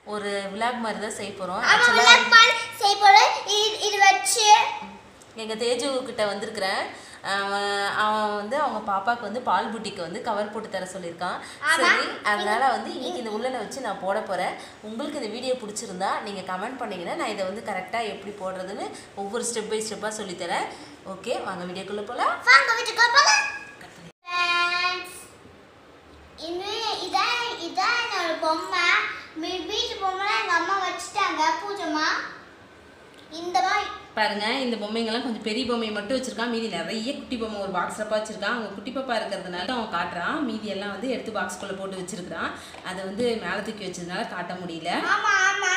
ஒரு விளாக் மாதிரி தான் செய்ய போகிறோம் ஆமா விளக்கு மாதிரி செய்ய போறேன் இது இது வச்சு எங்கள் தேஜு கிட்ட வந்திருக்கிறேன் அவன் அவன் வந்து அவங்க பாப்பாவுக்கு வந்து பால் புட்டிக்கு வந்து கவர் போட்டு தர சொல்லியிருக்கான் சரி அதனால வந்து இன்னைக்கு இந்த உள்ளனை வச்சு நான் போட போகிறேன் உங்களுக்கு இந்த வீடியோ பிடிச்சிருந்தா நீங்கள் கமெண்ட் பண்ணீங்கன்னா நான் இதை வந்து கரெக்டாக எப்படி போடுறதுன்னு ஒவ்வொரு ஸ்டெப் பை ஸ்டெப்பாக சொல்லித்தரேன் ஓகே வாங்க வீடியோக்குள்ளே போகலாம் வாங்க வீட்டுக்கு போலாம் ஃப்ரெண்ட்ஸ் இன்னும் இதான் இதான் என்னோட பொம்மை வீ- வீட்டு பொம்மை எங்க அம்மா வச்சுட்டாங்க பூஜைமா இந்த மாதிரி பாருங்க இந்த பொம்மைங்கெல்லாம் கொஞ்சம் பெரிய பொம்மை மட்டும் வச்சிருக்கான் மீதி நிறைய குட்டி பொம்மை ஒரு பாக்ஸ் ரப்பா வச்சிருக்கான் அவங்க குட்டி பாப்பா இருக்கிறதுனால அவன் காட்டுறான் மீதி எல்லாம் வந்து எடுத்து பாக்ஸ்குள்ளே போட்டு வச்சிருக்கிறான் அதை வந்து மேலே தூக்கி வச்சதுனால காட்ட முடியல ஆமா ஆமா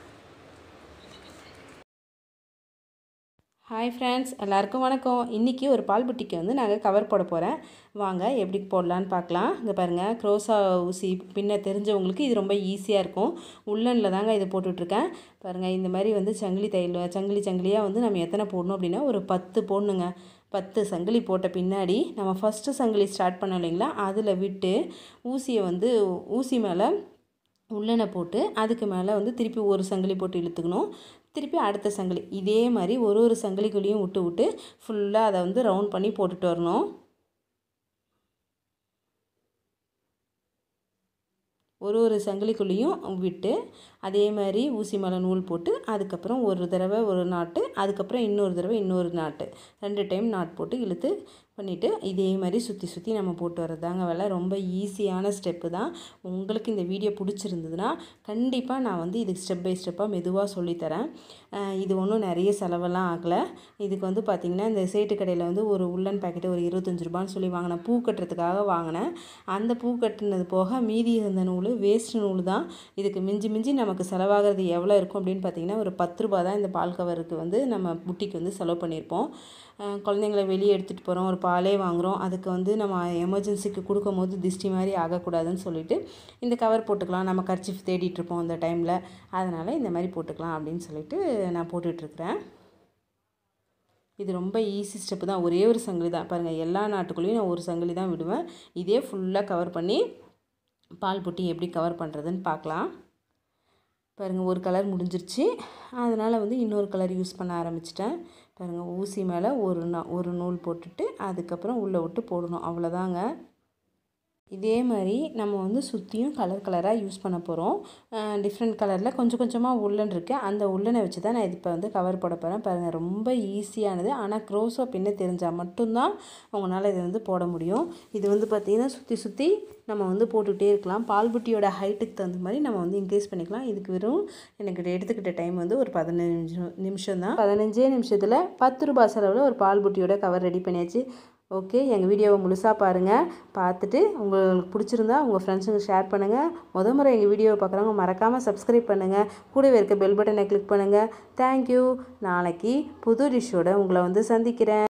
ஹாய் ஃப்ரெண்ட்ஸ் எல்லாருக்கும் வணக்கம் இன்றைக்கி ஒரு பால் புட்டிக்கு வந்து நாங்கள் கவர் போட போகிறேன் வாங்க எப்படி போடலான்னு பார்க்கலாம் இங்கே பாருங்கள் க்ரோசா ஊசி பின்ன தெரிஞ்சவங்களுக்கு இது ரொம்ப ஈஸியாக இருக்கும் உள்ளனில் தாங்க இது போட்டுட்ருக்கேன் பாருங்கள் இந்த மாதிரி வந்து சங்கிலி தையல் சங்கிலி சங்கிலியாக வந்து நம்ம எத்தனை போடணும் அப்படின்னா ஒரு பத்து போடணுங்க பத்து சங்கிலி போட்ட பின்னாடி நம்ம ஃபஸ்ட்டு சங்கிலி ஸ்டார்ட் பண்ணோம் இல்லைங்களா அதில் விட்டு ஊசியை வந்து ஊசி மேலே உள்ளனை போட்டு அதுக்கு மேலே வந்து திருப்பி ஒரு சங்கிலி போட்டு இழுத்துக்கணும் திருப்பி அடுத்த சங்கிலி இதே மாதிரி ஒரு ஒரு சங்கிலிக்குள்ளேயும் விட்டு விட்டு ஃபுல்லாக அதை வந்து ரவுண்ட் பண்ணி போட்டுட்டு வரணும் ஒரு ஒரு சங்கிலிக்குள்ளேயும் விட்டு அதே மாதிரி ஊசி மேலே நூல் போட்டு அதுக்கப்புறம் ஒரு தடவை ஒரு நாட்டு அதுக்கப்புறம் இன்னொரு தடவை இன்னொரு நாட்டு ரெண்டு டைம் நாட் போட்டு இழுத்து பண்ணிவிட்டு இதே மாதிரி சுற்றி சுற்றி நம்ம போட்டு வரதாங்க வேலை ரொம்ப ஈஸியான ஸ்டெப்பு தான் உங்களுக்கு இந்த வீடியோ பிடிச்சிருந்ததுன்னா கண்டிப்பாக நான் வந்து இதுக்கு ஸ்டெப் பை ஸ்டெப்பாக மெதுவாக சொல்லித்தரேன் அஹ் இது ஒன்றும் நிறைய செலவெல்லாம் ஆகலை இதுக்கு வந்து பார்த்திங்கன்னா இந்த சேட்டு கடையில் வந்து ஒரு உள்ளன் பாக்கெட்டு ஒரு இருபத்தஞ்சி ரூபான்னு சொல்லி வாங்கினேன் பூ கட்டுறதுக்காக வாங்கினேன் அந்த பூ கட்டுனது போக மீதி இருந்த நூல் வேஸ்ட் நூல் தான் இதுக்கு மிஞ்சி மிஞ்சி நமக்கு செலவாகிறது எவ்வளோ இருக்கும் அப்படின்னு பார்த்தீங்கன்னா ஒரு பத்து ரூபா தான் இந்த பால் கவருக்கு வந்து நம்ம புட்டிக்கு வந்து செலவு பண்ணியிருப்போம் அஹ் குழந்தைங்கள வெளியே எடுத்துகிட்டு போகிறோம் ஒரு பாலே வாங்குகிறோம் அதுக்கு வந்து நம்ம எமர்ஜென்சிக்கு கொடுக்கும் போது திஷ்டி மாதிரி ஆகக்கூடாதுன்னு சொல்லிட்டு இந்த கவர் போட்டுக்கலாம் நம்ம கர்ச்சிஃப் தேடிட்டு இருப்போம் அந்த டைமில் அதனால் இந்த மாதிரி போட்டுக்கலாம் அப்படின்னு சொல்லிட்டு நான் போட்டுட்ருக்குறேன் இது ரொம்ப ஈஸி ஸ்டெப்பு தான் ஒரே ஒரு சங்கிலி தான் பாருங்கள் எல்லா நாட்டுக்குள்ளேயும் நான் ஒரு சங்கிலி தான் விடுவேன் இதே ஃபுல்லாக கவர் பண்ணி பால் புட்டி எப்படி கவர் பண்ணுறதுன்னு பார்க்கலாம் பாருங்கள் ஒரு கலர் முடிஞ்சிருச்சு அதனால் வந்து இன்னொரு கலர் யூஸ் பண்ண ஆரம்பிச்சிட்டேன் பாருங்கள் ஊசி மேலே ஒரு நா ஒரு நூல் போட்டுட்டு அதுக்கப்புறம் உள்ளே விட்டு போடணும் அவ்வளோதாங்க இதே மாதிரி நம்ம வந்து சுற்றியும் கலர் கலராக யூஸ் பண்ண போகிறோம் டிஃப்ரெண்ட் கலரில் கொஞ்சம் கொஞ்சமாக உள்ளன் இருக்குது அந்த உள்ளனை வச்சு தான் நான் இப்போ வந்து கவர் போட போகிறேன் பாருங்கள் ரொம்ப ஈஸியானது ஆனால் க்ரோஸோ பின்ன தெரிஞ்சால் மட்டும்தான் உங்களால் இதை வந்து போட முடியும் இது வந்து பார்த்திங்கன்னா சுற்றி சுற்றி நம்ம வந்து போட்டுகிட்டே இருக்கலாம் பால்புட்டியோட ஹைட்டுக்கு தகுந்த மாதிரி நம்ம வந்து இன்க்ரீஸ் பண்ணிக்கலாம் இதுக்கு வெறும் எனக்கு எடுத்துக்கிட்ட டைம் வந்து ஒரு பதினஞ்சு நிமிஷம் நிமிஷம் தான் பதினஞ்சே நிமிஷத்தில் பத்து ரூபாய் செலவில் ஒரு பால்புட்டியோட கவர் ரெடி பண்ணியாச்சு ஓகே எங்கள் வீடியோவை முழுசாக பாருங்கள் பார்த்துட்டு உங்களுக்கு பிடிச்சிருந்தா உங்கள் ஃப்ரெண்ட்ஸுங்க ஷேர் பண்ணுங்கள் முத முறை எங்கள் வீடியோவை பார்க்குறவங்க மறக்காமல் சப்ஸ்கிரைப் பண்ணுங்கள் கூடவே இருக்க பெல் பட்டனை கிளிக் பண்ணுங்கள் தேங்க்யூ நாளைக்கு புது டிஷ்ஷோட உங்களை வந்து சந்திக்கிறேன்